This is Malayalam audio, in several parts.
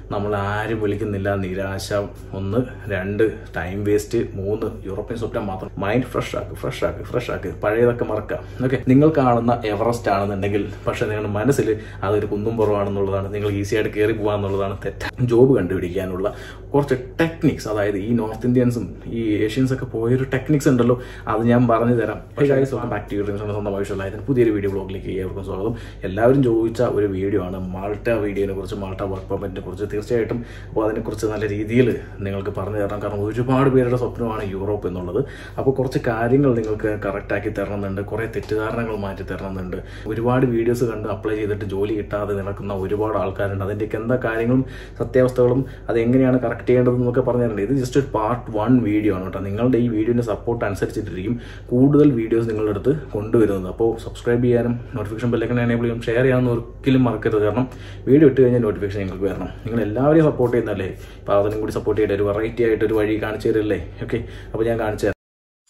നമ്മൾ ആരും വിളിക്കുന്നില്ല നിരാശ ഒന്ന് രണ്ട് ടൈം വേസ്റ്റ് മൂന്ന് യൂറോപ്യൻ സ്വപ്നം മാത്രം മൈൻഡ് ഫ്രഷ് ആക്ക് ഫ്രഷ് ആക്ക് ഫ്രഷ് ആക്ക് പഴയതൊക്കെ മറക്കാം ഓക്കെ നിങ്ങൾ കാണുന്ന എവറസ്റ്റ് ആണെന്നുണ്ടെങ്കിൽ പക്ഷെ നിങ്ങളുടെ മനസ്സിൽ അതൊരു കുന്നും പുറമാണെന്നുള്ളതാണ് നിങ്ങൾ ഈസി ആയിട്ട് കയറി പോകാന്നുള്ളതാണ് തെറ്റ ജോബ് കണ്ടുപിടിക്കാനുള്ള കുറച്ച് ടെക്നിക്സ് അതായത് ഈ നോർത്ത് ഇന്ത്യൻസും ഈ ഏഷ്യൻസ് ഒക്കെ പോയൊരു ടെക്നിക്സ് ഉണ്ടല്ലോ അത് ഞാൻ പറഞ്ഞു തരാം ബാക്ക് ടു സ്വന്തം ആവശ്യമുള്ള പുതിയൊരു വീഡിയോ ബ്ലോഗിലേക്ക് ഏവർക്കും സ്വാഗതം എല്ലാവരും ചോദിച്ച ഒരു വീഡിയോ ആണ് മാൾട്ട വീഡിയോനെ കുറിച്ച് മാൾട്ട വർക്ക് പെർമിറ്റിനെ കുറിച്ച് തീർച്ചയായിട്ടും അപ്പോൾ അതിനെക്കുറിച്ച് നല്ല രീതിയിൽ നിങ്ങൾക്ക് പറഞ്ഞു തരണം കാരണം ഒരുപാട് പേരുടെ സ്വപ്നമാണ് യൂറോപ്പ് എന്നുള്ളത് അപ്പോൾ കുറച്ച് കാര്യങ്ങൾ നിങ്ങൾക്ക് കറക്റ്റ് ആക്കി തരണമെന്നുണ്ട് കുറേ തെറ്റിദ്ധാരണകൾ മാറ്റി തരണമെന്നുണ്ട് ഒരുപാട് വീഡിയോസ് കണ്ട് അപ്ലൈ ചെയ്തിട്ട് ജോലി കിട്ടാതെ നടക്കുന്ന ഒരുപാട് ആൾക്കാരുണ്ട് അതിൻ്റെയൊക്കെ എന്താ കാര്യങ്ങളും സത്യാവസ്ഥകളും അത് എങ്ങനെയാണ് കറക്റ്റ് ചെയ്യേണ്ടതെന്നൊക്കെ പറഞ്ഞു തരേണ്ടത് ഇത് ജസ്റ്റ് ഒരു പാർട്ട് വൺ വീഡിയോ ആണ് കേട്ടോ നിങ്ങളുടെ ഈ വീഡിയോൻ്റെ സപ്പോർട്ട് അനുസരിച്ചിട്ടിരിക്കും കൂടുതൽ വീഡിയോസ് നിങ്ങളുടെ അടുത്ത് കൊണ്ടുവരുന്നത് അപ്പോൾ സബ്സ്ക്രൈബ് ചെയ്യാനും നോട്ടിഫിക്കേഷൻ ബെല്ലൈക്കൻ എനേബിൾ ചെയ്യും ഷെയർ ചെയ്യാമെന്ന് ഒരിക്കലും മറക്കരുത് കാരണം വീഡിയോ ഇട്ട് കഴിഞ്ഞാൽ നോട്ടിഫിക്കേഷൻ നിങ്ങൾക്ക് വരണം നിങ്ങൾ എല്ലാവരെയും സപ്പോർട്ട് ചെയ്യുന്നല്ലേ അപ്പോൾ അതിനും കൂടി സപ്പോർട്ട് ചെയ്തിട്ട് ഒരു വെറൈറ്റി ആയിട്ട് ഒരു വഴി കാണിച്ചു തരില്ലേ ഓക്കെ അപ്പോൾ ഞാൻ കാണിച്ചു തരാം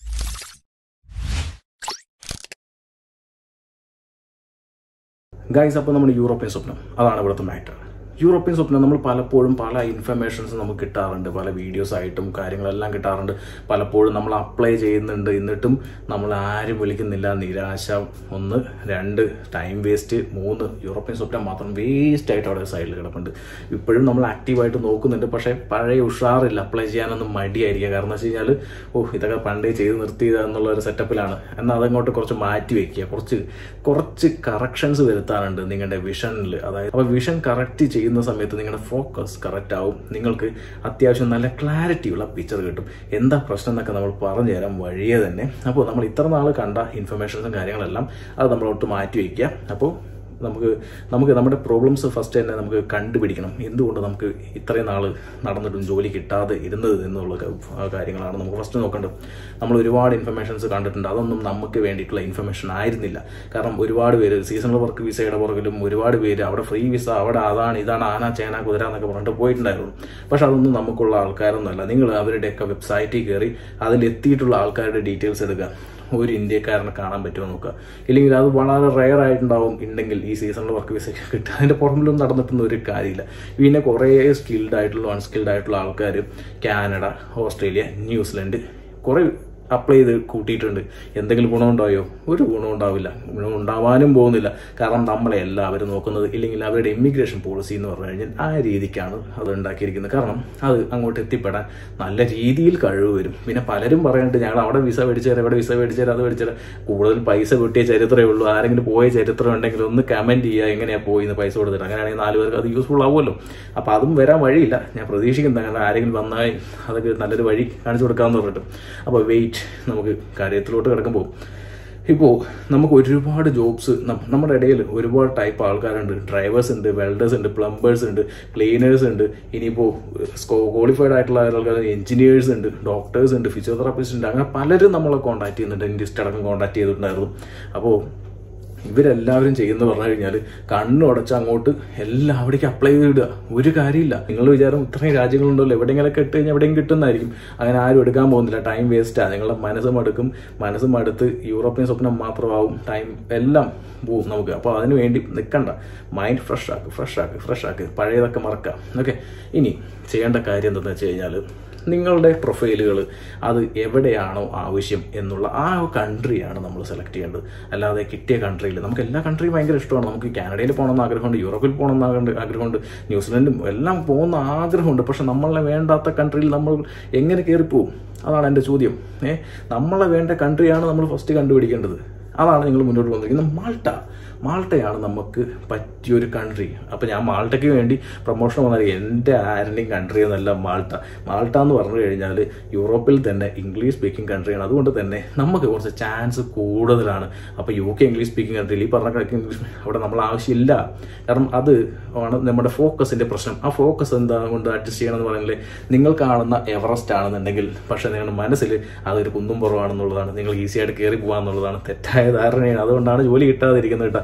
ഗൈസ് അപ്പോൾ നമ്മുടെ യൂറോപ്യൻ സ്വപ്നം അതാണ് ഇവിടുത്തെ മാറ്റർ യൂറോപ്യൻ സ്വപ്നം നമ്മൾ പലപ്പോഴും പല ഇൻഫർമേഷൻസ് നമുക്ക് കിട്ടാറുണ്ട് പല വീഡിയോസ് ആയിട്ടും കാര്യങ്ങളെല്ലാം കിട്ടാറുണ്ട് പലപ്പോഴും നമ്മൾ അപ്ലൈ ചെയ്യുന്നുണ്ട് എന്നിട്ടും നമ്മൾ ആരും വിളിക്കുന്നില്ല നിരാശ ഒന്ന് രണ്ട് ടൈം വേസ്റ്റ് മൂന്ന് യൂറോപ്യൻ സ്വപ്നം മാത്രം വേസ്റ്റ് ആയിട്ട് അവിടെ സൈഡിൽ കിടപ്പുണ്ട് ഇപ്പോഴും നമ്മൾ ആക്റ്റീവായിട്ട് നോക്കുന്നുണ്ട് പക്ഷേ പഴയ ഉഷാറില്ല അപ്ലൈ ചെയ്യാനൊന്നും മടിയായിരിക്കുക കാരണം വെച്ച് കഴിഞ്ഞാൽ ഓ ഇതൊക്കെ പണ്ടേ ചെയ്ത് നിർത്തിയത് എന്നുള്ള ഒരു സെറ്റപ്പിലാണ് എന്നാൽ അതങ്ങോട്ട് കുറച്ച് മാറ്റി വെക്കുക കുറച്ച് കുറച്ച് കറക്ഷൻസ് വരുത്താനുണ്ട് നിങ്ങളുടെ വിഷനിൽ അതായത് അപ്പോൾ വിഷൻ കറക്റ്റ് ചെയ്യുന്ന സമയത്ത് നിങ്ങളുടെ ഫോക്കസ് കറക്റ്റ് ആവും നിങ്ങൾക്ക് അത്യാവശ്യം നല്ല ക്ലാരിറ്റിയുള്ള പിക്ചർ കിട്ടും എന്താ പ്രശ്നം എന്നൊക്കെ നമ്മൾ പറഞ്ഞു തരാം വഴിയെ തന്നെ അപ്പോൾ നമ്മൾ ഇത്ര നാൾ കണ്ട ഇൻഫർമേഷൻസും കാര്യങ്ങളെല്ലാം അത് നമ്മളോട്ട് മാറ്റി വയ്ക്കുക അപ്പോൾ നമുക്ക് നമുക്ക് നമ്മുടെ പ്രോബ്ലംസ് ഫസ്റ്റ് തന്നെ നമുക്ക് കണ്ടുപിടിക്കണം എന്തുകൊണ്ട് നമുക്ക് ഇത്രയും നാൾ നടന്നിട്ടും ജോലി കിട്ടാതെ ഇരുന്നത് എന്നുള്ള ക- കാര്യങ്ങളാണ് നമുക്ക് ഫസ്റ്റ് നോക്കേണ്ടത് നമ്മൾ ഒരുപാട് ഇൻഫർമേഷൻസ് കണ്ടിട്ടുണ്ട് അതൊന്നും നമുക്ക് വേണ്ടിയിട്ടുള്ള ഇൻഫർമേഷൻ ആയിരുന്നില്ല കാരണം ഒരുപാട് പേര് സീസണൽ വർക്ക് വിസയുടെ പുറകിലും ഒരുപാട് പേര് അവിടെ ഫ്രീ വിസ അവിടെ അതാണ് ഇതാണ് ആന ചേന കുതിര എന്നൊക്കെ പറഞ്ഞിട്ട് പോയിട്ടുണ്ടായിരുന്നു പക്ഷെ അതൊന്നും നമുക്കുള്ള ആൾക്കാരൊന്നുമല്ല നിങ്ങൾ അവരുടെയൊക്കെ വെബ്സൈറ്റിൽ കയറി അതിലെത്തിയിട്ടുള്ള ആൾക്കാരുടെ ഡീറ്റെയിൽസ് എടുക്കുക ഒരു ഇന്ത്യക്കാരനെ കാണാൻ പറ്റുമോ നോക്കുക ഇല്ലെങ്കിൽ അത് വളരെ റയർ ആയിട്ടുണ്ടാവും ഉണ്ടെങ്കിൽ ഈ സീസണിൽ വർക്ക് വിസ കിട്ടുക അതിന്റെ പുറമിലൊന്നും നടന്നിട്ടൊന്നും ഒരു കാര്യമില്ല പിന്നെ കുറേ സ്കിൽഡ് ആയിട്ടുള്ള അൺസ്കിൽഡ് ആയിട്ടുള്ള ആൾക്കാർ കാനഡ ഓസ്ട്രേലിയ ന്യൂസിലൻഡ് കുറേ അപ്ലൈ ചെയ്ത് കൂട്ടിയിട്ടുണ്ട് എന്തെങ്കിലും ഗുണമുണ്ടായോ ഒരു ഗുണം ഉണ്ടാവില്ല ഗുണം ഉണ്ടാവാനും പോകുന്നില്ല കാരണം നമ്മളെ എല്ലാവരും നോക്കുന്നത് ഇല്ലെങ്കിൽ അവരുടെ ഇമിഗ്രേഷൻ പോളിസി എന്ന് പറഞ്ഞു കഴിഞ്ഞാൽ ആ രീതിക്കാണ് അത് ഉണ്ടാക്കിയിരിക്കുന്നത് കാരണം അത് അങ്ങോട്ട് എത്തിപ്പെടാൻ നല്ല രീതിയിൽ കഴിവ് വരും പിന്നെ പലരും പറയുന്നുണ്ട് ഞങ്ങൾ അവിടെ വിസ മേടിച്ചുതരാം ഇവിടെ വിസ മേടിച്ചുതരാം അത് മേടിച്ചുതരാം കൂടുതൽ പൈസ കിട്ടിയ ചരിത്രമേ ഉള്ളൂ ആരെങ്കിലും പോയ ചരിത്രം ഉണ്ടെങ്കിൽ ഒന്ന് കമന്റ് ചെയ്യുക എങ്ങനെയാ പോയി എന്ന് പൈസ കൊടുത്തിട്ട് അങ്ങനെയാണെങ്കിൽ നാല് പേർക്ക് അത് യൂസ്ഫുൾ ആവുമല്ലോ അപ്പോൾ അതും വരാൻ വഴിയില്ല ഞാൻ പ്രതീക്ഷിക്കുന്നത് അങ്ങനെ ആരെങ്കിലും വന്നാൽ അതൊക്കെ നല്ലൊരു വഴി കാണിച്ചു കൊടുക്കാമെന്ന് പറഞ്ഞിട്ട് അപ്പോൾ വെയിറ്റ് നമുക്ക് കാര്യത്തിലോട്ട് കിടക്കുമ്പോൾ ഇപ്പോൾ നമുക്ക് ഒരുപാട് ജോബ്സ് നമ്മുടെ ഇടയിൽ ഒരുപാട് ടൈപ്പ് ആൾക്കാരുണ്ട് ഡ്രൈവേഴ്സ് ഉണ്ട് വെൽഡേഴ്സ് ഉണ്ട് പ്ലംബേഴ്സ് ഉണ്ട് ക്ലീനേഴ്സ് ഉണ്ട് ഇനിയിപ്പോൾ ക്വാളിഫൈഡ് ആയിട്ടുള്ള ആൾക്കാർ എഞ്ചിനീയേഴ്സ് ഉണ്ട് ഡോക്ടേഴ്സ് ഉണ്ട് ഫിസിയോതെറാപ്പിസ്റ്റ് ഉണ്ട് അങ്ങനെ പലരും നമ്മളെ കോൺടാക്ട് ചെയ്യുന്നുണ്ട് ഡെന്റിസ്റ്റ് അടക്കം കോൺടാക്ട് ചെയ്തിട്ടുണ്ടായിരുന്നു അപ്പോൾ ഇവരെല്ലാവരും ചെയ്യുന്ന പറഞ്ഞു കഴിഞ്ഞാൽ കണ്ണുടച്ച് അങ്ങോട്ട് എല്ലാം അവിടേക്ക് അപ്ലൈ ചെയ്തിടുക ഒരു കാര്യമില്ല നിങ്ങൾ വിചാരം ഇത്രയും രാജ്യങ്ങളുണ്ടല്ലോ എവിടെയെങ്കിലൊക്കെ ഇട്ട് കഴിഞ്ഞാൽ എവിടെയും കിട്ടുന്നതായിരിക്കും അങ്ങനെ ആരും എടുക്കാൻ പോകുന്നില്ല ടൈം വേസ്റ്റാണ് നിങ്ങളുടെ മനസ്സും അടുക്കും മനസ്സും അടുത്ത് യൂറോപ്യൻ സ്വപ്നം മാത്രമാവും ടൈം എല്ലാം പോവും നമുക്ക് അപ്പോൾ അതിന് വേണ്ടി നിൽക്കണ്ട മൈൻഡ് ഫ്രഷ് ആക്ക് ഫ്രഷ് ആക്ക് ഫ്രഷ് ആക്ക് പഴയതൊക്കെ മറക്കാം ഓക്കെ ഇനി ചെയ്യേണ്ട കാര്യം എന്താണെന്ന് വെച്ച് കഴിഞ്ഞാൽ നിങ്ങളുടെ പ്രൊഫൈലുകൾ അത് എവിടെയാണോ ആവശ്യം എന്നുള്ള ആ കൺട്രിയാണ് നമ്മൾ സെലക്ട് ചെയ്യേണ്ടത് അല്ലാതെ കിട്ടിയ കൺട്രിയിൽ നമുക്ക് എല്ലാ കൺട്രിയും ഭയങ്കര ഇഷ്ടമാണ് നമുക്ക് കാനഡയിൽ പോകണമെന്ന് ആഗ്രഹമുണ്ട് യൂറോപ്പിൽ പോകണമെന്ന് ആഗ്രഹമുണ്ട് ആഗ്രഹമുണ്ട് ന്യൂസിലൻഡും എല്ലാം പോകുന്ന ആഗ്രഹമുണ്ട് പക്ഷെ നമ്മളെ വേണ്ടാത്ത കൺട്രിയിൽ നമ്മൾ എങ്ങനെ കയറിപ്പോവും അതാണ് എൻ്റെ ചോദ്യം ഏ നമ്മളെ വേണ്ട കൺട്രിയാണ് നമ്മൾ ഫസ്റ്റ് കണ്ടുപിടിക്കേണ്ടത് അതാണ് നിങ്ങൾ മുന്നോട്ട് പോകുന്നത് മാൾട്ട മാൾട്ടയാണ് നമുക്ക് പറ്റിയൊരു കൺട്രി അപ്പം ഞാൻ മാൾട്ടയ്ക്ക് വേണ്ടി പ്രൊമോഷൻ വന്നാൽ എൻ്റെ ആരുടെയും കൺട്രി എന്നല്ല മാൾട്ട മാൾട്ട എന്ന് പറഞ്ഞു കഴിഞ്ഞാൽ യൂറോപ്പിൽ തന്നെ ഇംഗ്ലീഷ് സ്പീക്കിംഗ് കൺട്രിയാണ് അതുകൊണ്ട് തന്നെ നമുക്ക് കുറച്ച് ചാൻസ് കൂടുതലാണ് അപ്പോൾ യു കെ ഇംഗ്ലീഷ് സ്പീക്കിംഗ് കൺട്രിയിൽ ഈ പറഞ്ഞ കണക്ക് ഇംഗ്ലീഷ് അവിടെ നമ്മൾ ആവശ്യമില്ല കാരണം അത് ആണ് നമ്മുടെ ഫോക്കസിൻ്റെ പ്രശ്നം ആ ഫോക്കസ് എന്താ കൊണ്ട് അഡ്ജസ്റ്റ് ചെയ്യണമെന്ന് പറയുന്നത് നിങ്ങൾ കാണുന്ന എവറസ്റ്റ് ആണെന്നുണ്ടെങ്കിൽ പക്ഷേ നിങ്ങളുടെ മനസ്സിൽ അതൊരു കുന്നും പുറമാണെന്നുള്ളതാണ് നിങ്ങൾ ഈസി ആയിട്ട് കയറി പോകാന്നുള്ളതാണ് തെറ്റായ ധാരണയാണ് അതുകൊണ്ടാണ് ജോലി കിട്ടാതിരിക്കുന്നത് കേട്ടോ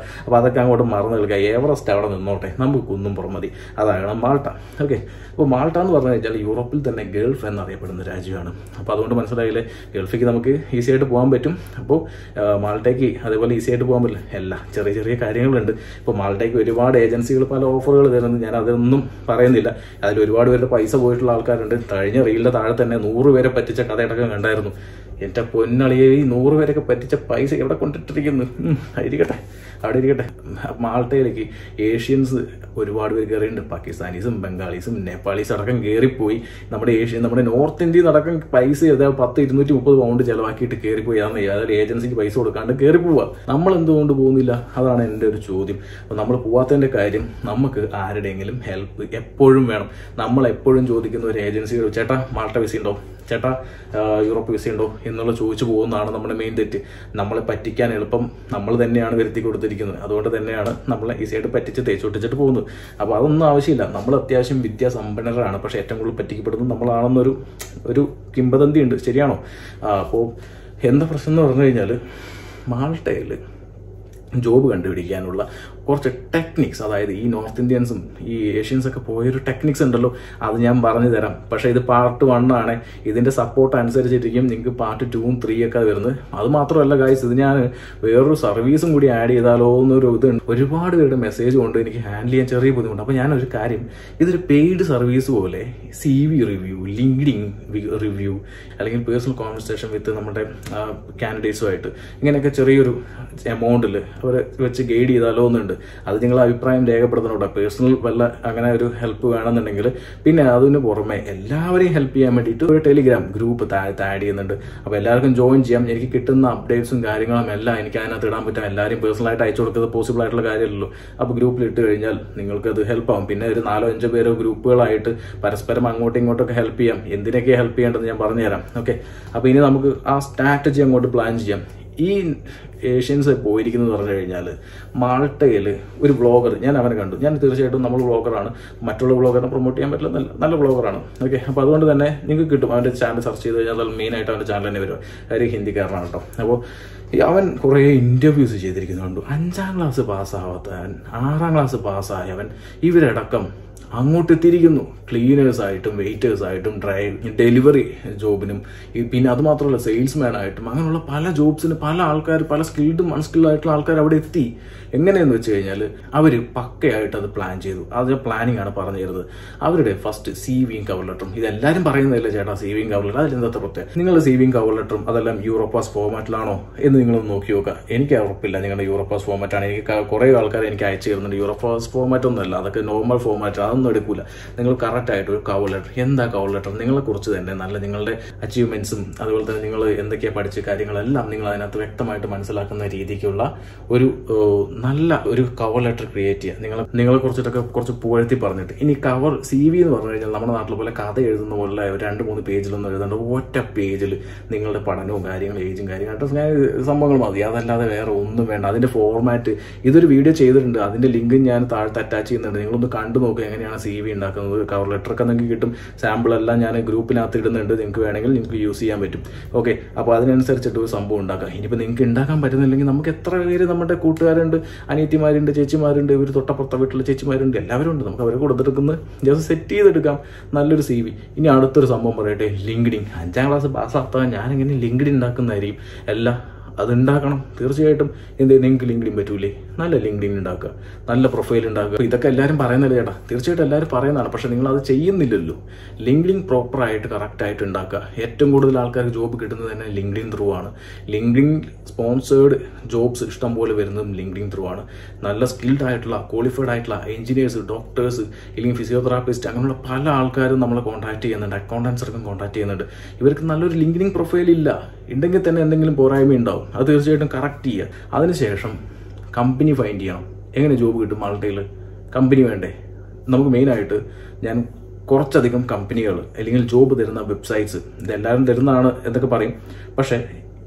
അപ്പോൾ അതൊക്കെ അങ്ങോട്ട് മറന്നു കളിക്കുക എവറസ്റ്റ് അവിടെ നിന്നോട്ടെ നമുക്ക് കുന്നും പുറം മതി അതാണ് മാൾട്ട ഓക്കെ അപ്പോൾ മാൾട്ട എന്ന് പറഞ്ഞു കഴിഞ്ഞാൽ യൂറോപ്പിൽ തന്നെ ഗൾഫ് എന്നറിയപ്പെടുന്ന രാജ്യമാണ് അപ്പോൾ അതുകൊണ്ട് മനസ്സിലായില്ലേ ഗൾഫിലേക്ക് നമുക്ക് ഈസി ആയിട്ട് പോകാൻ പറ്റും അപ്പോൾ മാൾട്ടയ്ക്ക് അതേപോലെ ഈസി ആയിട്ട് പോകാൻ പറ്റില്ല എല്ലാ ചെറിയ ചെറിയ കാര്യങ്ങളുണ്ട് ഇപ്പോൾ മാൾട്ടയ്ക്ക് ഒരുപാട് ഏജൻസികൾ പല ഓഫറുകൾ തരുന്നത് ഞാൻ അതൊന്നും പറയുന്നില്ല അതിൽ ഒരുപാട് പേരുടെ പൈസ പോയിട്ടുള്ള ആൾക്കാരുണ്ട് കഴിഞ്ഞ റീലിൻ്റെ താഴെ തന്നെ നൂറ് പേരെ പറ്റിച്ച കഥയടക്കം കണ്ടായിരുന്നു എൻ്റെ പൊന്നളിയെ ഈ നൂറ് പേരൊക്കെ പറ്റിച്ച പൈസ എവിടെ കൊണ്ടിട്ടിരിക്കുന്നു ഉം, ഇരിക്കട്ടെ അവിടെ ഇരിക്കട്ടെ മാൾട്ടയിലേക്ക് ഏഷ്യൻസ് ഒരുപാട് പേര് കയറിയിട്ടുണ്ട് പാകിസ്ഥാനീസും ബംഗാളീസും നേപ്പാളീസും അടക്കം കയറിപ്പോയി നമ്മുടെ ഏഷ്യൻ നമ്മുടെ നോർത്ത് ഇന്ത്യയിൽ അടക്കം പൈസ ഏതാ പത്ത് ഇരുന്നൂറ്റി മുപ്പത് പൗണ്ട് ചെലവാക്കിയിട്ട് കയറിപ്പോയി അതാണ് അതായത് ഏജൻസിക്ക് പൈസ കൊടുക്കാണ്ട് കയറി പോവുക നമ്മൾ എന്തുകൊണ്ട് പോകുന്നില്ല അതാണ് എൻ്റെ ഒരു ചോദ്യം അപ്പോൾ നമ്മൾ പോവാത്തതിൻ്റെ കാര്യം നമുക്ക് ആരുടെയെങ്കിലും ഹെൽപ്പ് എപ്പോഴും വേണം നമ്മൾ എപ്പോഴും ചോദിക്കുന്ന ഒരു ഏജൻസിയോട് ചേട്ടാ മാൾട്ട വിസ ഉണ്ടോ ചേട്ടാ ആ, യൂറോപ്പ് വിസ ഉണ്ടോ എന്നുള്ള ചോദിച്ചു പോകുന്നതാണ് നമ്മുടെ മെയിൻ തെറ്റ് നമ്മളെ പറ്റിക്കാൻ എളുപ്പം നമ്മൾ തന്നെയാണ് വരുത്തി കൊടുത്തിരിക്കുന്നത് അതുകൊണ്ട് തന്നെയാണ് നമ്മളെ ഈസിയായിട്ട് പറ്റിച്ച് തേച്ചൊട്ടിച്ചിട്ട് പോകുന്നത് അപ്പോൾ അതൊന്നും ആവശ്യമില്ല നമ്മൾ അത്യാവശ്യം വിദ്യാസമ്പന്നരാണ് പക്ഷേ ഏറ്റവും കൂടുതൽ പറ്റിക്കപ്പെടുന്നത് നമ്മളാണെന്നൊരു ഒരു കിംബദന്തി ഉണ്ട് ശരിയാണോ ആ, അപ്പോൾ എന്താ പ്രശ്നം എന്ന് പറഞ്ഞു കഴിഞ്ഞാൽ മാൾട്ടയിൽ ജോബ് കണ്ടുപിടിക്കാനുള്ള കുറച്ച് ടെക്നിക്സ് അതായത് ഈ നോർത്ത് ഇന്ത്യൻസും ഈ ഏഷ്യൻസ് ഒക്കെ പോയൊരു ടെക്നിക്സ് ഉണ്ടല്ലോ അത് ഞാൻ പറഞ്ഞു തരാം പക്ഷേ ഇത് പാർട്ട് വൺ ആണ് ഇതിന്റെ സപ്പോർട്ട് അനുസരിച്ചിരിക്കും നിങ്ങൾക്ക് പാർട്ട് ടൂവും ത്രീ ഒക്കെ വരുന്നത് അത് മാത്രമല്ല ഗായ്സ് ഇത് ഞാൻ വേറൊരു സർവീസും കൂടി ആഡ് ചെയ്താലോ എന്നൊരു ഇതുണ്ട് ഒരുപാട് പേരുടെ മെസ്സേജ് കൊണ്ട് എനിക്ക് ഹാൻഡിൽ ചെയ്യാൻ ചെറിയ ബുദ്ധിമുട്ട് അപ്പോൾ ഞാനൊരു കാര്യം ഇതൊരു പെയ്ഡ് സർവീസ് പോലെ C V review LinkedIn review അല്ലെങ്കിൽ പേഴ്സണൽ കോൺവെർസേഷൻ വിത്ത് നമ്മുടെ കാൻഡിഡേറ്റ്സുമായിട്ട് ഇങ്ങനെയൊക്കെ ചെറിയൊരു എമൗണ്ടിൽ അവരെ വെച്ച് ഗൈഡ് ചെയ്താലോ എന്നുണ്ട് അത് നിങ്ങൾ അഭിപ്രായം രേഖപ്പെടുത്തണോട്ടെ പേഴ്സണൽ വല്ല അങ്ങനെ ഒരു ഹെൽപ്പ് വേണമെന്നുണ്ടെങ്കിൽ പിന്നെ അതിന് പുറമെ എല്ലാവരെയും ഹെൽപ്പ് ചെയ്യാൻ വേണ്ടിയിട്ട് ഒരു ടെലിഗ്രാം ഗ്രൂപ്പ് താഴത്ത് ആഡ് ചെയ്യുന്നുണ്ട് അപ്പോൾ എല്ലാവർക്കും ജോയിൻ ചെയ്യാം എനിക്ക് കിട്ടുന്ന അപ്ഡേറ്റ്സും കാര്യങ്ങളും എല്ലാം എനിക്ക് അതിനകത്ത് ഇടാൻ പറ്റും എല്ലാവരും പേഴ്സണലായിട്ട് അയച്ചു കൊടുക്കുന്നത് പോസിബിൾ ആയിട്ടുള്ള കാര്യമല്ലല്ലോ അപ്പോൾ ഗ്രൂപ്പിൽ ഇട്ട് കഴിഞ്ഞാൽ നിങ്ങൾക്ക് അത് ഹെൽപ്പ് ആവും പിന്നെ ഒരു നാലോ അഞ്ചോ പേരോ ഗ്രൂപ്പുകളായിട്ട് പരസ്പരം അങ്ങോട്ടും ഇങ്ങോട്ടൊക്കെ ഹെൽപ്പ് ചെയ്യാം എന്തിനൊക്കെ ഹെൽപ്പ് ചെയ്യേണ്ടത് ഞാൻ പറഞ്ഞുതരാം ഓക്കെ അപ്പോൾ ഇനി നമുക്ക് ആ സ്ട്രാറ്റജി അങ്ങോട്ട് പ്ലാൻ ചെയ്യാം ഈ ഏഷ്യൻസ് പോയിരിക്കുന്നത് പറഞ്ഞു കഴിഞ്ഞാൽ മാൾട്ടയിൽ ഒരു വ്ളോഗർ ഞാൻ അവനെ കണ്ടു ഞാൻ തീർച്ചയായിട്ടും നമ്മൾ വ്ളോഗറാണ് മറ്റുള്ള വ്ളോഗറിനെ പ്രൊമോട്ട് ചെയ്യാൻ പറ്റില്ല നല്ല നല്ല വ്ളോഗറാണ് ഓക്കെ അപ്പോൾ അതുകൊണ്ട് തന്നെ നിങ്ങൾക്ക് കിട്ടും അവൻ്റെ ചാനൽ സെർച്ച് ചെയ്ത് കഴിഞ്ഞാൽ മെയിനായിട്ട് അവൻ്റെ ചാനൽ തന്നെ വരും കാര്യം ഹിന്ദിക്കാരനാണ് കേട്ടോ അപ്പോൾ ഈ അവൻ കുറേ ഇൻ്റർവ്യൂസ് ചെയ്തിരിക്കുന്നുണ്ട് അഞ്ചാം ക്ലാസ് പാസ്സാവാത്തവൻ ആറാം ക്ലാസ് പാസ്സായവൻ ഇവരടക്കം അങ്ങോട്ട് എത്തിയിരിക്കുന്നു ക്ലീനേഴ്സ് ആയിട്ടും വെയിറ്റേഴ്സ് ആയിട്ടും ഡ്രൈവ് ഡെലിവറി ജോബിനും ഈ പിന്നെ അത് മാത്രമല്ല സെയിൽസ്മാൻ ആയിട്ടും അങ്ങനെയുള്ള പല ജോബ്സിന് പല ആൾക്കാർ പല സ്കിൽഡും അൺസ്കിൽഡ് ആയിട്ടുള്ള ആൾക്കാർ അവിടെ എത്തി എങ്ങനെയെന്ന് വെച്ച് കഴിഞ്ഞാൽ അവർ പക്കയായിട്ട് അത് പ്ലാൻ ചെയ്തു അത് പ്ലാനിങ് ആണ് പറഞ്ഞു തരുന്നത് അവരുടെ ഫസ്റ്റ് സി വിയും കവർ ലെറ്ററും ഇതെല്ലാവരും പറയുന്നതല്ലേ ചേട്ടാ സി വിയും കവർ ലെറ്റർ അതിലെന്താ പ്രത്യേകം നിങ്ങളുടെ സി വിയും കവർ ലെറ്ററും അതെല്ലാം യൂറോപ്പാസ് ഫോമാറ്റിലാണോ എന്ന് നിങ്ങളൊന്ന് നോക്കി നോക്കുക എനിക്ക് ഉറപ്പില്ല നിങ്ങളുടെ യൂറോപ്പാസ് ഫോമാറ്റ് ആണ് എനിക്ക് ക- കുറേ ആൾക്കാർ എനിക്ക് അയച്ചു തരുന്നുണ്ട് യൂറോപ്പാസ് ഫോമാറ്റ് ഒന്നുമല്ല അതൊക്കെ നോർമൽ ഫോമാറ്റ് അതൊന്നും എടുക്കൂല നിങ്ങൾ കറക്റ്റ് ആയിട്ട് ഒരു കവർ ലെറ്റർ എന്താ കവർ ലെറ്റർ നിങ്ങളെ കുറിച്ച് തന്നെ നല്ല നിങ്ങളുടെ അച്ചീവ്മെന്റ്സും അതുപോലെ തന്നെ നിങ്ങൾ എന്തൊക്കെയാണ് പഠിച്ച കാര്യങ്ങളെല്ലാം നിങ്ങൾ അതിനകത്ത് വ്യക്തമായിട്ട് മനസ്സിലാക്കുന്ന രീതിക്കുള്ള ഒരു ഏഹ്, നല്ല ഒരു കവർ ലെറ്റർ ക്രിയേറ്റ് ചെയ്യുക നിങ്ങളെ നിങ്ങളെ കുറിച്ചിട്ടൊക്കെ കുറച്ച് പുകഴ്ത്തി പറഞ്ഞിട്ട് ഇനി കവർ സി വി എന്ന് പറഞ്ഞു കഴിഞ്ഞാൽ നമ്മുടെ നാട്ടിലെ പോലെ കഥ എഴുതുന്ന പോലെ ഒരു രണ്ട് മൂന്ന് പേജിലൊന്നും എഴുതേണ്ട ഒറ്റ പേജിൽ നിങ്ങളുടെ പഠനവും കാര്യങ്ങളും ഏജും കാര്യങ്ങളായിട്ട് ഞാൻ സംഭവങ്ങൾ മതി അതല്ലാതെ വേറെ ഒന്നും വേണ്ട അതിന്റെ ഫോർമാറ്റ് ഇതൊരു വീഡിയോ ചെയ്തിട്ടുണ്ട് അതിന്റെ ലിങ്ക് ഞാൻ താഴത്ത് അറ്റാച്ച് ചെയ്യുന്നുണ്ട് നിങ്ങളൊന്ന് കണ്ടു നോക്കുക എങ്ങനെയാണ് സി വി ഉണ്ടാക്കുന്നത് കവർ ലെറ്റർ ഒക്കെ നിങ്ങൾക്ക് കിട്ടും സാമ്പിൾ എല്ലാം ഞാൻ ഗ്രൂപ്പിനകത്ത് ഇടുന്നുണ്ട് നിങ്ങൾക്ക് വേണമെങ്കിൽ നിങ്ങൾക്ക് യൂസ് ചെയ്യാൻ പറ്റും ഓക്കെ അപ്പോൾ അതിനനുസരിച്ചിട്ട് ഒരു സംഭവം ഉണ്ടാക്കാം ഇനിയിപ്പോൾ നിങ്ങൾക്ക് ഉണ്ടാക്കാൻ പറ്റുന്നില്ലെങ്കിൽ നമുക്ക് എത്ര പേര് നമ്മുടെ കൂട്ടുകാരുണ്ട് അനിയത്തിമാരുണ്ട് ചേച്ചിമാരുണ്ട് ഇവർ തൊട്ടപ്പുറത്തെ വീട്ടിലെ ചേച്ചിമാരുണ്ട് എല്ലാവരും ഉണ്ട് നമുക്ക് അവരെ കൊടുത്തെടുക്കുന്നത് ജസ്റ്റ് സെറ്റ് ചെയ്തെടുക്കാം നല്ലൊരു സി വി ഇനി അടുത്തൊരു സംഭവം പറയട്ടെ ലിങ്ക്ഡിൻ അഞ്ചാം ക്ലാസ് പാസ്സാക്കാൻ ഞാനെങ്ങനെ ലിങ്ക്ഡിൻ ഉണ്ടാക്കുന്നതായിരിക്കും എല്ലാം അത് ഉണ്ടാക്കണം തീർച്ചയായിട്ടും എന്ത് നിങ്ങൾക്ക് ലിങ്ക്ഡിൻ പറ്റൂലേ നല്ല ലിങ്ക്ഡിൻ ഉണ്ടാക്കുക നല്ല പ്രൊഫൈൽ ഉണ്ടാക്കുക ഇതൊക്കെ എല്ലാവരും പറയുന്നല്ലേ ചേട്ടാ തീർച്ചയായിട്ടും എല്ലാവരും പറയുന്നതാണ് പക്ഷെ നിങ്ങൾ അത് ചെയ്യുന്നില്ലല്ലോ ലിങ്ക്ഡിൻ പ്രോപ്പറായിട്ട് കറക്റ്റായിട്ട് ഉണ്ടാക്കുക ഏറ്റവും കൂടുതൽ ആൾക്കാർക്ക് ജോബ് കിട്ടുന്നത് തന്നെ ലിങ്ക്ഡിൻ ത്രൂ ആണ് ലിങ്ക്ഡിൻ സ്പോൺസേർഡ് ജോബ്സ് ഇഷ്ടം പോലെ വരുന്നതും ലിങ്ക്ഡിൻ ത്രൂ ആണ് നല്ല സ്കിൽഡ് ആയിട്ടുള്ള ക്വാളിഫൈഡ് ആയിട്ടുള്ള എഞ്ചിനീയേഴ്സ് ഡോക്ടേഴ്സ് ഇല്ലെങ്കിൽ ഫിസിയോതെറാപ്പിസ്റ്റ് അങ്ങനെയുള്ള പല ആൾക്കാരും നമ്മളെ കോൺടാക്ട് ചെയ്യുന്നുണ്ട് അക്കൗണ്ടൻസർക്കും കോൺടാക്ട് ചെയ്യുന്നുണ്ട് ഇവർക്ക് നല്ലൊരു ലിങ്ക്ഡിൻ പ്രൊഫൈൽ ഇല്ല ഉണ്ടെങ്കിൽ തന്നെ എന്തെങ്കിലും പോരായ്മ ഉണ്ടാവും അത് തീർച്ചയായിട്ടും കറക്റ്റ് ചെയ്യുക അതിനുശേഷം കമ്പനി ഫൈൻഡ് ചെയ്യണം എങ്ങനെ ജോബ് കിട്ടും മാൾട്ടയിൽ കമ്പനി വേണ്ടേ നമുക്ക് മെയിനായിട്ട് ഞാൻ കുറച്ചധികം കമ്പനികൾ അല്ലെങ്കിൽ ജോബ് തരുന്ന വെബ്സൈറ്റ്സ് ഇതെല്ലാവരും തരുന്നതാണ് എന്നൊക്കെ പറയും പക്ഷേ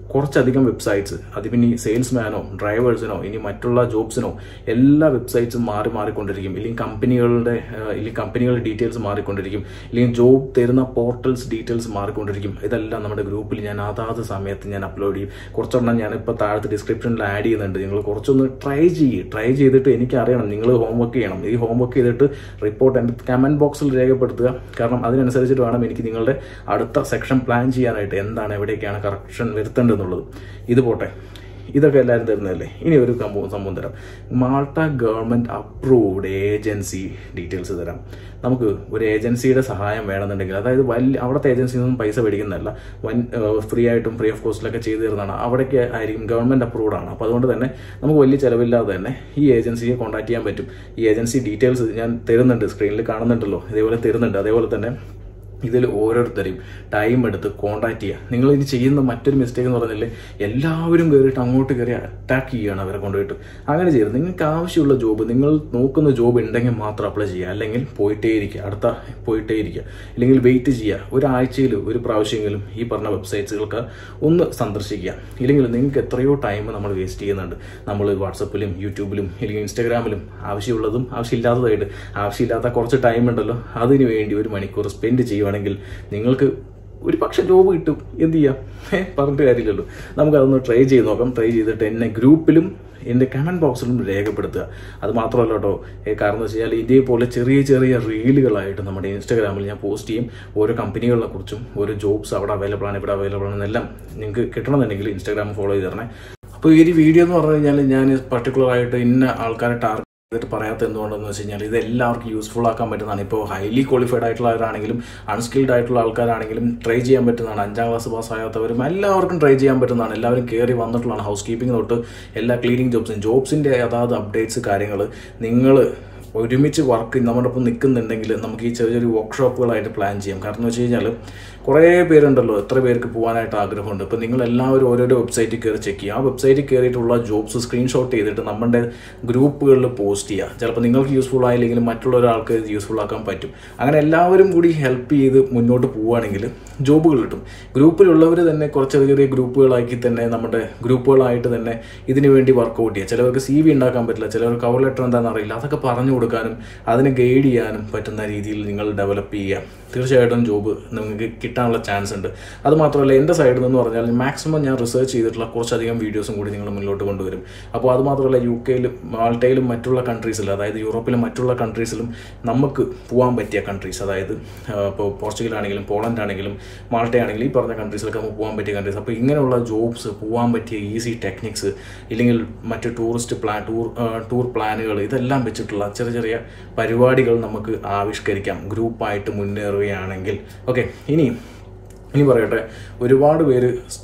കുറച്ചധികം വെബ്സൈറ്റ്സ് അത് പിന്നെ ഈ സെയിൽസ്മാനോ ഡ്രൈവേഴ്സിനോ ഇനി മറ്റുള്ള ജോബ്സിനോ എല്ലാ വെബ്സൈറ്റ്സും മാറി മാറിക്കൊണ്ടിരിക്കും ഇല്ലെങ്കിൽ കമ്പനികളുടെ ആ, ഇല്ലെങ്കിൽ കമ്പനികളുടെ ഡീറ്റെയിൽസ് മാറിക്കൊണ്ടിരിക്കും ഇല്ലെങ്കിൽ ജോബ് തരുന്ന പോർട്ടൽസ് ഡീറ്റെയിൽസ് മാറിക്കൊണ്ടിരിക്കും ഇതെല്ലാം നമ്മുടെ ഗ്രൂപ്പിൽ ഞാൻ അതാത് സമയത്ത് ഞാൻ അപ്ലോഡ് ചെയ്യും കുറച്ചെണ്ണം ഞാൻ ഇപ്പോൾ താഴത്തെ ഡിസ്ക്രിപ്ഷനിൽ ആഡ് ചെയ്യുന്നുണ്ട് നിങ്ങൾ കുറച്ചൊന്ന് ട്രൈ ചെയ്യ് ട്രൈ ചെയ്തിട്ട് എനിക്ക് അറിയണം നിങ്ങൾ ഹോംവർക്ക് ചെയ്യണം ഈ ഹോംവർക്ക് ചെയ്തിട്ട് റിപ്പോർട്ട് എൻ്റെ കമൻറ്റ് ബോക്സിൽ രേഖപ്പെടുത്തുക കാരണം അതിനനുസരിച്ചിട്ട് വേണം എനിക്ക് നിങ്ങളുടെ അടുത്ത സെക്ഷൻ പ്ലാൻ ചെയ്യാനായിട്ട് എന്താണ് എവിടേക്കാണ് കറക്ഷൻ വരുത്തേണ്ടതെന്നുള്ളത് ഇത് പോട്ടെ ഇതൊക്കെ എല്ലാവരും തരുന്നതല്ലേ ഇനി ഒരു സംഭവം സംഭവം തരാം Malta government approved agency details തരാം നമുക്ക് ഒരു ഏജൻസിയുടെ സഹായം വേണമെന്നുണ്ടെങ്കിൽ അതായത് വലിയ അവിടുത്തെ ഏജൻസിയിൽ നിന്നും പൈസ മേടിക്കുന്നതല്ല വൻ ഫ്രീ ആയിട്ടും ഫ്രീ ഓഫ് കോസ്റ്റിലൊക്കെ ചെയ്തു തരുന്നതാണ് അവിടേക്ക് ആയിരിക്കും ഗവൺമെന്റ് അപ്രൂവ്ഡ് ആണ് അപ്പോൾ അതുകൊണ്ട് തന്നെ നമുക്ക് വലിയ ചിലവില്ലാതെ തന്നെ ഈ ഏജൻസിയെ കോൺടാക്ട് ചെയ്യാൻ പറ്റും ഈ ഏജൻസി ഡീറ്റെയിൽസ് ഞാൻ തരുന്നുണ്ട് സ്ക്രീനിൽ കാണുന്നുണ്ടല്ലോ ഇതേപോലെ തരുന്നുണ്ട് അതേപോലെ തന്നെ ഇതിൽ ഓരോരുത്തരെയും ടൈം എടുത്ത് കോണ്ടാക്ട് ചെയ്യുക നിങ്ങൾ ഇനി ചെയ്യുന്ന മറ്റൊരു മിസ്റ്റേക്ക് എന്ന് പറഞ്ഞാൽ എല്ലാവരും കയറിയിട്ട് അങ്ങോട്ട് കയറി അറ്റാക്ക് ചെയ്യുകയാണ് അവരെ കൊണ്ടുപോയിട്ട് അങ്ങനെ ചെയ്യരുത് നിങ്ങൾക്ക് ആവശ്യമുള്ള ജോബ് നിങ്ങൾ നോക്കുന്ന ജോബ് ഉണ്ടെങ്കിൽ മാത്രം അപ്ലൈ ചെയ്യുക അല്ലെങ്കിൽ പോയിട്ടേ ഇരിക്കുക അടുത്ത പോയിട്ടേ ഇരിക്കുക അല്ലെങ്കിൽ വെയിറ്റ് ചെയ്യുക ഒരാഴ്ചയിൽ ഒരു പ്രാവശ്യമെങ്കിലും ഈ പറഞ്ഞ വെബ്സൈറ്റ്സുകൾക്ക് ഒന്ന് സന്ദർശിക്കുക ഇല്ലെങ്കിൽ നിങ്ങൾക്ക് എത്രയോ ടൈം നമ്മൾ വേസ്റ്റ് ചെയ്യുന്നുണ്ട് നമ്മൾ വാട്സപ്പിലും യൂട്യൂബിലും അല്ലെങ്കിൽ ഇൻസ്റ്റാഗ്രാമിലും ആവശ്യമുള്ളതും ആവശ്യമില്ലാത്തതായിട്ട് ആവശ്യമില്ലാത്ത കുറച്ച് ടൈം ഉണ്ടല്ലോ അതിനു വേണ്ടി ഒരു മണിക്കൂർ സ്പെൻഡ് ചെയ്യുവാണെങ്കിൽ നിങ്ങൾക്ക് ഒരു പക്ഷെ ജോബ് കിട്ടും എന്ത് ചെയ്യാം ഏ, പറഞ്ഞിട്ട് കാര്യമില്ലല്ലോ നമുക്കതൊന്ന് ട്രൈ ചെയ്ത് നോക്കാം ട്രൈ ചെയ്തിട്ട് എന്നെ ഗ്രൂപ്പിലും എൻ്റെ കമൻറ്റ് ബോക്സിലും രേഖപ്പെടുത്തുക അത് മാത്രമല്ല കേട്ടോ ഏ, കാരണം എന്ന് വെച്ചാൽ ഇതേപോലെ ചെറിയ ചെറിയ റീലുകളായിട്ട് നമ്മുടെ ഇൻസ്റ്റാഗ്രാമിൽ ഞാൻ പോസ്റ്റ് ചെയ്യും ഓരോ കമ്പനികളെ കുറിച്ചും ഓരോ ജോബ്സ് അവിടെ അവൈലബിൾ ആണ് ഇവിടെ അവൈലബിൾ ആണെന്നെല്ലാം നിങ്ങൾക്ക് കിട്ടണമെന്നുണ്ടെങ്കിൽ ഇൻസ്റ്റാഗ്രാം ഫോളോ ചെയ്ത് തരണേ അപ്പോൾ ഈ ഒരു വീഡിയോ എന്ന് പറഞ്ഞു കഴിഞ്ഞാൽ ഞാൻ പർട്ടിക്കുലർ ആയിട്ട് ഇന്ന ആൾക്കാരെ ടാർഗറ്റ് ചെയ്തിട്ട് പറയാത്ത എന്തുകൊണ്ടെന്ന് വെച്ച് കഴിഞ്ഞാൽ ഇത് എല്ലാവർക്കും യൂസ്ഫുൾ ആക്കാൻ പറ്റുന്നതാണ് ഇപ്പോൾ ഹൈലി ക്വാളിഫൈഡ് ആയിട്ടുള്ളവരാണെങ്കിലും അൺസ്കിൽഡ് ആയിട്ടുള്ള ആൾക്കാരാണെങ്കിലും ട്രൈ ചെയ്യാൻ പറ്റുന്നതാണ് അഞ്ചാം ക്ലാസ് പാസ്സാകാത്തവരും എല്ലാവർക്കും ട്രൈ ചെയ്യാൻ പറ്റുന്നതാണ് എല്ലാവരും കയറി വന്നിട്ടുള്ളതാണ് ഹൗസ് കീപ്പിംഗ് തൊട്ട് എല്ലാ ക്ലീനിങ് ജോബ്സും ജോബ്സിൻ്റെ അതാത് അപ്ഡേറ്റ്സ് കാര്യങ്ങൾ നിങ്ങൾ ഒരുമിച്ച് വർക്ക് നമ്മുടെ ഒപ്പം നിൽക്കുന്നുണ്ടെങ്കിൽ നമുക്ക് ഈ ചെറിയ ചെറിയ വർക്ക്ഷോപ്പുകളായിട്ട് പ്ലാൻ ചെയ്യാം കാരണം എന്ന് വെച്ച് കഴിഞ്ഞാൽ കുറേ പേരുണ്ടല്ലോ എത്ര പേർക്ക് പോകാനായിട്ട് ആഗ്രഹമുണ്ട് ഇപ്പോൾ നിങ്ങൾ എല്ലാവരും ഓരോരോ വെബ്സൈറ്റിൽ കയറി ചെക്ക് ചെയ്യുക ആ വെബ്സൈറ്റിൽ കയറിയിട്ടുള്ള ജോബ്സ് സ്ക്രീൻഷോട്ട് ചെയ്തിട്ട് നമ്മുടെ ഗ്രൂപ്പുകളിൽ പോസ്റ്റ് ചെയ്യുക ചിലപ്പോൾ നിങ്ങൾക്ക് യൂസ്ഫുൾ ആയില്ലെങ്കിലും മറ്റുള്ള ഒരാൾക്ക് ഇത് യൂസ്ഫുൾ ആക്കാൻ പറ്റും അങ്ങനെ എല്ലാവരും കൂടി ഹെൽപ്പ് ചെയ്ത് മുന്നോട്ട് പോവുകയാണെങ്കിൽ ജോബുകൾ കിട്ടും ഗ്രൂപ്പിലുള്ളവർ തന്നെ കുറച്ച് ചെറിയ ചെറിയ ഗ്രൂപ്പുകളാക്കി തന്നെ നമ്മുടെ ഗ്രൂപ്പുകളായിട്ട് തന്നെ ഇതിനു വേണ്ടി വർക്കൗട്ട് ചെയ്യുക ചിലവർക്ക് സി വി ഉണ്ടാക്കാൻ പറ്റില്ല ചിലവർക്ക് കവർ ലെറ്റർ എന്താണെന്ന് അറിയില്ല അതൊക്കെ പറഞ്ഞു കൊടുക്കാനും അതിനെ ഗൈഡ് ചെയ്യാനും പറ്റുന്ന രീതിയിൽ നിങ്ങൾ ഡെവലപ്പ് ചെയ്യുക തീർച്ചയായിട്ടും ജോബ് നിങ്ങൾക്ക് കിട്ടാനുള്ള ചാൻസ് ഉണ്ട് അത് മാത്രമല്ല എൻ്റെ സൈഡിൽ നിന്ന് പറഞ്ഞാൽ മാക്സിമം ഞാൻ റിസർച്ച് ചെയ്തിട്ടുള്ള കുറച്ചധികം വീഡിയോസും കൂടി നിങ്ങൾ മുന്നോട്ട് കൊണ്ടുവരും അപ്പോൾ അത് മാത്രമല്ല യു കെയിലും മാൾട്ടയിലും മറ്റുള്ള കൺട്രീസിലും അതായത് യൂറോപ്പിലും മറ്റുള്ള കൺട്രീസിലും നമുക്ക് പോകാൻ പറ്റിയ കൺട്രീസ് അതായത് ആ, ഇപ്പോൾ പോർച്ചുഗൽ ആണെങ്കിലും പോളണ്ട് ആണെങ്കിലും മാൾട്ട ആണെങ്കിലും ഈ പറഞ്ഞ കൺട്രീസിലൊക്കെ നമുക്ക് പോകാൻ പറ്റിയ കൺട്രീസ് അപ്പോൾ ഇങ്ങനെയുള്ള ജോബ്സ് പോകാൻ പറ്റിയ ഈസി ടെക്നിക്സ് ഇല്ലെങ്കിൽ മറ്റ് ടൂറിസ്റ്റ് പ്ലാൻ ടൂർ ടൂർ പ്ലാനുകൾ ഇതെല്ലാം വെച്ചിട്ടുള്ള ചെറിയ ചെറിയ പരിപാടികൾ നമുക്ക് ആവിഷ്കരിക്കാം ഗ്രൂപ്പായിട്ട് മുന്നേറുകയാണെങ്കിൽ ഓക്കെ ഇനി ഇനി പറയട്ടെ ഒരുപാട് പേര്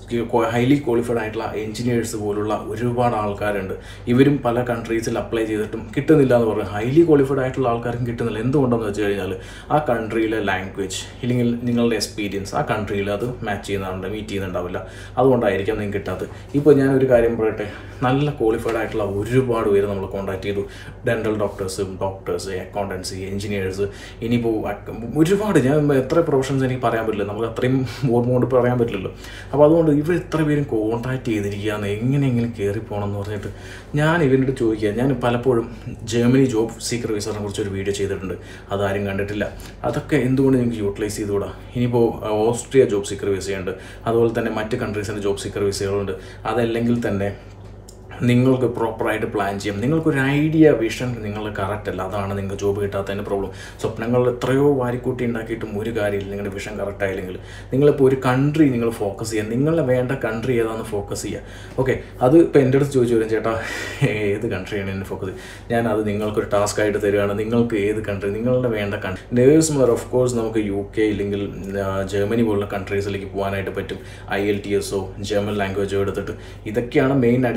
ഹൈലി ക്വാളിഫൈഡ് ആയിട്ടുള്ള എഞ്ചിനീയേഴ്സ് പോലുള്ള ഒരുപാട് ആൾക്കാരുണ്ട് ഇവരും പല കൺട്രീസിൽ അപ്ലൈ ചെയ്തിട്ടും കിട്ടുന്നില്ല എന്ന് പറഞ്ഞു ഹൈലി ക്വാളിഫൈഡ് ആയിട്ടുള്ള ആൾക്കാർക്കും കിട്ടുന്നില്ല എന്തുകൊണ്ടെന്ന് വെച്ച് കഴിഞ്ഞാൽ ആ കൺട്രിയിലെ ലാംഗ്വേജ് ഇല്ലെങ്കിൽ നിങ്ങളുടെ എക്സ്പീരിയൻസ് ആ കൺട്രിയിൽ അത് മാച്ച് ചെയ്യുന്നുണ്ട് മീറ്റ് ചെയ്യുന്നുണ്ടാവില്ല അതുകൊണ്ടായിരിക്കാം നിങ്ങൾക്ക് കിട്ടാത്തത് ഇപ്പോൾ ഞാൻ ഒരു കാര്യം പറയട്ടെ നല്ല ക്വാളിഫൈഡ് ആയിട്ടുള്ള ഒരുപാട് പേര് നമ്മൾ കോൺടാക്ട് ചെയ്തു ഡെൻ്റൽ ഡോക്ടേഴ്സും ഡോക്ടേഴ്സ് അക്കൗണ്ടൻസി എഞ്ചിനീയേഴ്സ് ഇനിയിപ്പോൾ അക്ക- ഒരുപാട് ഞാൻ എത്ര പ്രൊഫഷൻസ് എനിക്ക് പറയാൻ പറ്റില്ല നമുക്ക് അത്രയും ഓർമ്മ കൊണ്ട് പറയാൻ പറ്റില്ലല്ലോ അപ്പോൾ അതുകൊണ്ട് ഇവർ എത്ര പേരും കോൺടാക്ട് ചെയ്തിരിക്കുകയാണ് എങ്ങനെയെങ്കിലും കയറി പോകണം എന്ന് പറഞ്ഞിട്ട് ഞാൻ ഇവരോട് ചോദിക്കുക ഞാൻ പലപ്പോഴും ജർമ്മനി ജോബ് സീക്കർ വിസറിനെ കുറിച്ച് ഒരു വീഡിയോ ചെയ്തിട്ടുണ്ട് അതാരും കണ്ടിട്ടില്ല അതൊക്കെ എന്തുകൊണ്ട് നിങ്ങൾക്ക് യൂട്ടിലൈസ് ചെയ്തുകൂടാ ഇനിയിപ്പോൾ ഓസ്ട്രിയ ജോബ് സീക്കർ വിസയുണ്ട് അതുപോലെ തന്നെ മറ്റ് കൺട്രീസിൻ്റെ ജോബ് സീക്കർ വിസകളുണ്ട് അതല്ലെങ്കിൽ തന്നെ നിങ്ങൾക്ക് പ്രോപ്പറായിട്ട് പ്ലാൻ ചെയ്യാം നിങ്ങൾക്കൊരു ഐഡിയ വിഷൻ നിങ്ങൾ കറക്റ്റ് അല്ല അതാണ് നിങ്ങൾക്ക് ജോബ് കിട്ടാത്തതിൻ്റെ പ്രോബ്ലം സ്വപ്നങ്ങൾ എത്രയോ വാരിക്കൂട്ടി ഉണ്ടാക്കിയിട്ടും ഒരു കാര്യമില്ല നിങ്ങളുടെ വിഷൻ കറക്റ്റ് ആയില്ലെങ്കിൽ നിങ്ങളിപ്പോൾ ഒരു കൺട്രി നിങ്ങൾ ഫോക്കസ് ചെയ്യുക നിങ്ങളെ വേണ്ട കൺട്രി ഏതാണെന്ന് ഫോക്കസ് ചെയ്യുക ഓക്കെ അത് ഇപ്പോൾ എൻ്റെ അടുത്ത് ചോദിച്ചു വരും ചേട്ടാ ഏത് കൺട്രിയാണ് എന്നെ ഫോക്കസ് ഞാൻ അത് നിങ്ങൾക്കൊരു ടാസ്ക് ആയിട്ട് തരികയാണ് നിങ്ങൾക്ക് ഏത് കൺട്രി നിങ്ങളുടെ വേണ്ട കൺട്രി നേഴ്സുമാർ ഓഫ് കോഴ്സ് നമുക്ക് യു കെ ഇല്ലെങ്കിൽ ആ, ജർമ്മനി പോലുള്ള കൺട്രീസിലേക്ക് പോകാനായിട്ട് പറ്റും ഐ എൽ ടി എസോ ജർമ്മൻ ലാംഗ്വേജോ എടുത്തിട്ട് ഇതൊക്കെയാണ് മെയിൻ അടിസ്ഥാനമായിട്ട്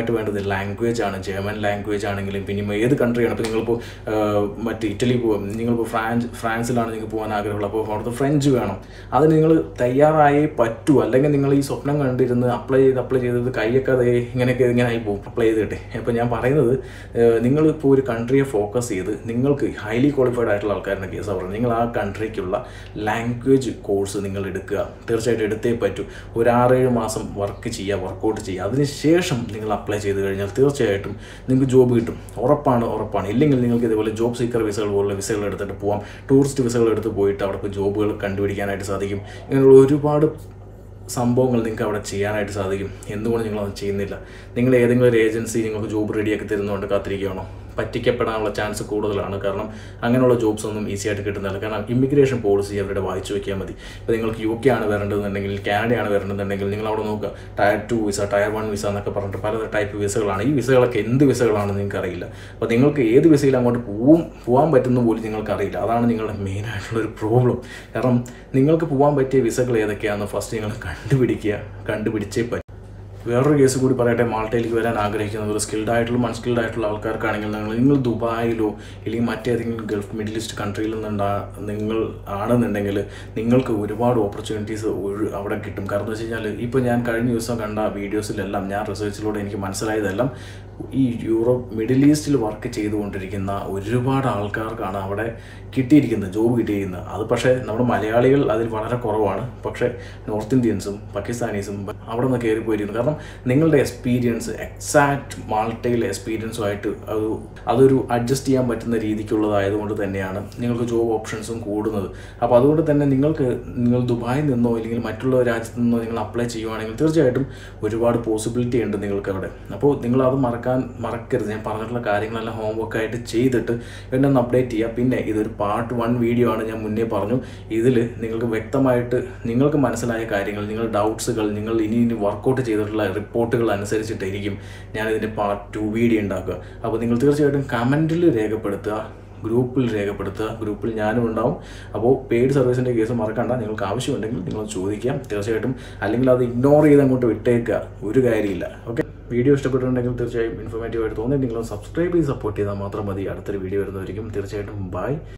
മെയിനായിട്ട് വേണ്ടത് ലാംഗ്വേജ് ആണ് ജർമ്മൻ ലാംഗ്വേജ് ആണെങ്കിലും പിന്നെ ഏത് കൺട്രിയാണ് ഇപ്പോൾ നിങ്ങളിപ്പോൾ മറ്റ് ഇറ്റലി പോകും നിങ്ങളിപ്പോൾ ഫ്രാൻസ് ഫ്രാൻസിലാണ് നിങ്ങൾക്ക് പോകാൻ ആഗ്രഹമുള്ളത് അപ്പോൾ അവിടുത്തെ ഫ്രഞ്ച് വേണം അതിന് നിങ്ങൾ തയ്യാറായേ പറ്റൂ അല്ലെങ്കിൽ നിങ്ങൾ ഈ സ്വപ്നം കണ്ടിരുന്ന് അപ്ലൈ ചെയ്ത് അപ്ലൈ ചെയ്തത് കൈയൊക്കെ അതേ ഇങ്ങനെയൊക്കെ ഇങ്ങനെ ആയി പോകും അപ്ലൈ ചെയ്തിട്ടെ അപ്പോൾ ഞാൻ പറയുന്നത് നിങ്ങളിപ്പോൾ ഒരു കൺട്രിയെ ഫോക്കസ് ചെയ്ത് നിങ്ങൾക്ക് ഹൈലി ക്വാളിഫൈഡ് ആയിട്ടുള്ള ആൾക്കാരുടെ കേസ് പറയുന്നത് നിങ്ങൾ ആ കൺട്രിക്കുള്ള ലാംഗ്വേജ് കോഴ്സ് നിങ്ങൾ എടുക്കുക തീർച്ചയായിട്ടും എടുത്തേ പറ്റൂ ഒരു ആറേഴ് മാസം വർക്ക് ചെയ്യുക വർക്കൗട്ട് ചെയ്യുക അതിനുശേഷം നിങ്ങൾ അപ്ലൈ ചെയ്ത് കഴിഞ്ഞാൽ തീർച്ചയായിട്ടും നിങ്ങൾക്ക് ജോബ് കിട്ടും ഉറപ്പാണ് ഉറപ്പാണ് ഇല്ലെങ്കിൽ നിങ്ങൾക്ക് ഇതുപോലെ ജോബ് സീക്കർ വിസകൾ പോലുള്ള വിസകൾ എടുത്തിട്ട് പോവാം ടൂറിസ്റ്റ് വിസകൾ എടുത്ത് പോയിട്ട് അവിടെ പോയി ജോബുകൾ കണ്ടുപിടിക്കാനായിട്ട് സാധിക്കും ഇങ്ങനെയുള്ള ഒരുപാട് സംഭവങ്ങൾ നിങ്ങൾക്ക് അവിടെ ചെയ്യാനായിട്ട് സാധിക്കും എന്തുകൊണ്ട് നിങ്ങളത് ചെയ്യുന്നില്ല നിങ്ങൾ ഏതെങ്കിലും ഒരു ഏജൻസി നിങ്ങൾക്ക് ജോബ് റെഡിയാക്കി തരുന്നതുകൊണ്ട് കാത്തിരിക്കുകയാണോ പറ്റിക്കപ്പെടാനുള്ള ചാൻസ് കൂടുതലാണ് കാരണം അങ്ങനെയുള്ള ജോബ്സ് ഒന്നും ഈസി ആയിട്ട് കിട്ടുന്നില്ല കാരണം ഇമിഗ്രേഷൻ പോളിസി അവരുടെ വായിച്ചു വയ്ക്കാൻ മതി ഇപ്പോൾ നിങ്ങൾക്ക് യു കെ ആണ് വരേണ്ടതെന്നുണ്ടെങ്കിൽ കാനഡയാണ് വരേണ്ടതെന്നുണ്ടെങ്കിൽ നിങ്ങൾ അവിടെ നോക്കുക tier two visa tier one visa എന്നൊക്കെ പറഞ്ഞിട്ട് പല ടൈപ്പ് വിസകളാണ് ഈ വിസകളൊക്കെ എന്ത് വിസകളാണെന്ന് നിങ്ങൾക്ക് അറിയില്ല അപ്പോൾ നിങ്ങൾക്ക് ഏത് വിസയിൽ അങ്ങോട്ട് പോവും പോകാൻ പറ്റുന്ന പോലും നിങ്ങൾക്ക് അറിയില്ല അതാണ് നിങ്ങളുടെ മെയിൻ ആയിട്ടുള്ള ഒരു പ്രോബ്ലം കാരണം നിങ്ങൾക്ക് പോകാൻ പറ്റിയ വിസകൾ ഏതൊക്കെയാണെന്ന് ഫസ്റ്റ് നിങ്ങൾ കണ്ടുപിടിക്കുക കണ്ടുപിടിച്ചേ പറ്റും വേറൊരു കേസ് കൂടി പറയട്ടെ മാൾട്ടയിലേക്ക് വരാൻ ആഗ്രഹിക്കുന്നവർ സ്കിൽഡ് ആയിട്ടുള്ള അൺസ്കിൽഡ് ആയിട്ടുള്ള ആൾക്കാർക്കാണെങ്കിൽ നിങ്ങൾ നിങ്ങൾ ദുബായിലോ അല്ലെങ്കിൽ മറ്റേതെങ്കിലും ഗൾഫ് മിഡിൽ ഈസ്റ്റ് കൺട്രിയിൽ നിന്നുണ്ടാ നിങ്ങൾ ആണെന്നുണ്ടെങ്കിൽ നിങ്ങൾക്ക് ഒരുപാട് ഓപ്പർച്യൂണിറ്റീസ് അവിടെ കിട്ടും കാരണം എന്ന് വെച്ച് കഴിഞ്ഞാൽ ഇപ്പോൾ ഞാൻ കഴിഞ്ഞ ദിവസം കണ്ട വീഡിയോസിലെല്ലാം ഞാൻ റിസർച്ചിലൂടെ എനിക്ക് മനസ്സിലായതെല്ലാം ഈ യൂറോപ്പ് മിഡിൽ ഈസ്റ്റിൽ വർക്ക് ചെയ്തുകൊണ്ടിരിക്കുന്ന ഒരുപാട് ആൾക്കാർക്കാണ് അവിടെ കിട്ടിയിരിക്കുന്നത് ജോബ് കിട്ടിയിരിക്കുന്നത് അത് പക്ഷേ നമ്മുടെ മലയാളികൾ അതിൽ വളരെ കുറവാണ് പക്ഷേ നോർത്ത് ഇന്ത്യൻസും പാകിസ്ഥാനീസും അവിടെ നിന്ന് കയറി പോയിരിക്കുന്നു കാരണം നിങ്ങളുടെ എക്സ്പീരിയൻസ് എക്സാക്ട് മാൾട്ടയിലെ എക്സ്പീരിയൻസുമായിട്ട് അത് അതൊരു അഡ്ജസ്റ്റ് ചെയ്യാൻ പറ്റുന്ന രീതിക്കുള്ളതായതുകൊണ്ട് തന്നെയാണ് നിങ്ങൾക്ക് ജോബ് ഓപ്ഷൻസും കൂടുന്നത് അപ്പോൾ അതുകൊണ്ട് തന്നെ നിങ്ങൾക്ക് നിങ്ങൾ ദുബായിൽ നിന്നോ അല്ലെങ്കിൽ മറ്റുള്ള രാജ്യത്തു നിന്നോ നിങ്ങൾ അപ്ലൈ ചെയ്യുവാണെങ്കിൽ തീർച്ചയായിട്ടും ഒരുപാട് പോസിബിലിറ്റി ഉണ്ട് നിങ്ങൾക്ക് അവിടെ അപ്പോൾ നിങ്ങൾ അത് മറക്കാൻ മറക്കരുത് ഞാൻ പറഞ്ഞിട്ടുള്ള കാര്യങ്ങളെല്ലാം ഹോംവർക്ക് ആയിട്ട് ചെയ്തിട്ട് എന്നെ ഒന്ന് അപ്ഡേറ്റ് ചെയ്യുക പിന്നെ ഇതൊരു പാർട്ട് വൺ വീഡിയോ ആണ് ഞാൻ മുന്നേ പറഞ്ഞു ഇതിൽ നിങ്ങൾക്ക് വ്യക്തമായിട്ട് നിങ്ങൾക്ക് മനസ്സിലായ കാര്യങ്ങൾ നിങ്ങളുടെ ഡൗട്ട്സുകൾ നിങ്ങൾ ഇനി ഇനി വർക്കൗട്ട് ചെയ്തിട്ടുള്ള റിപ്പോർട്ടുകൾ അനുസരിച്ചിട്ടായിരിക്കും ഞാൻ ഇതിൻ്റെ പാർട്ട് ടു വീഡിയോ ഉണ്ടാക്കുക അപ്പോൾ നിങ്ങൾ തീർച്ചയായിട്ടും കമൻറ്റിൽ രേഖപ്പെടുത്തുക ഗ്രൂപ്പിൽ രേഖപ്പെടുത്തുക ഗ്രൂപ്പിൽ ഞാനും ഉണ്ടാവും അപ്പോൾ പെയ്ഡ് സർവീസിൻ്റെ കേസ് മറക്കണ്ട നിങ്ങൾക്ക് ആവശ്യമുണ്ടെങ്കിൽ നിങ്ങൾ ചോദിക്കാം തീർച്ചയായിട്ടും അല്ലെങ്കിൽ അത് ഇഗ്നോർ ചെയ്ത് അങ്ങോട്ട് വിട്ടേക്കുക ഒരു കാര്യമില്ല ഓക്കെ വീഡിയോ ഇഷ്ടപ്പെട്ടിട്ടുണ്ടെങ്കിൽ തീർച്ചയായും ഇൻഫോർമേറ്റീവ് ആയിട്ട് തോന്നി നിങ്ങൾ സബ്സ്ക്രൈബ് ചെയ്ത് സപ്പോർട്ട് ചെയ്താൽ മാത്രം മതി അടുത്തൊരു വീഡിയോ വരുന്നതായിരിക്കും തീർച്ചയായിട്ടും ബൈ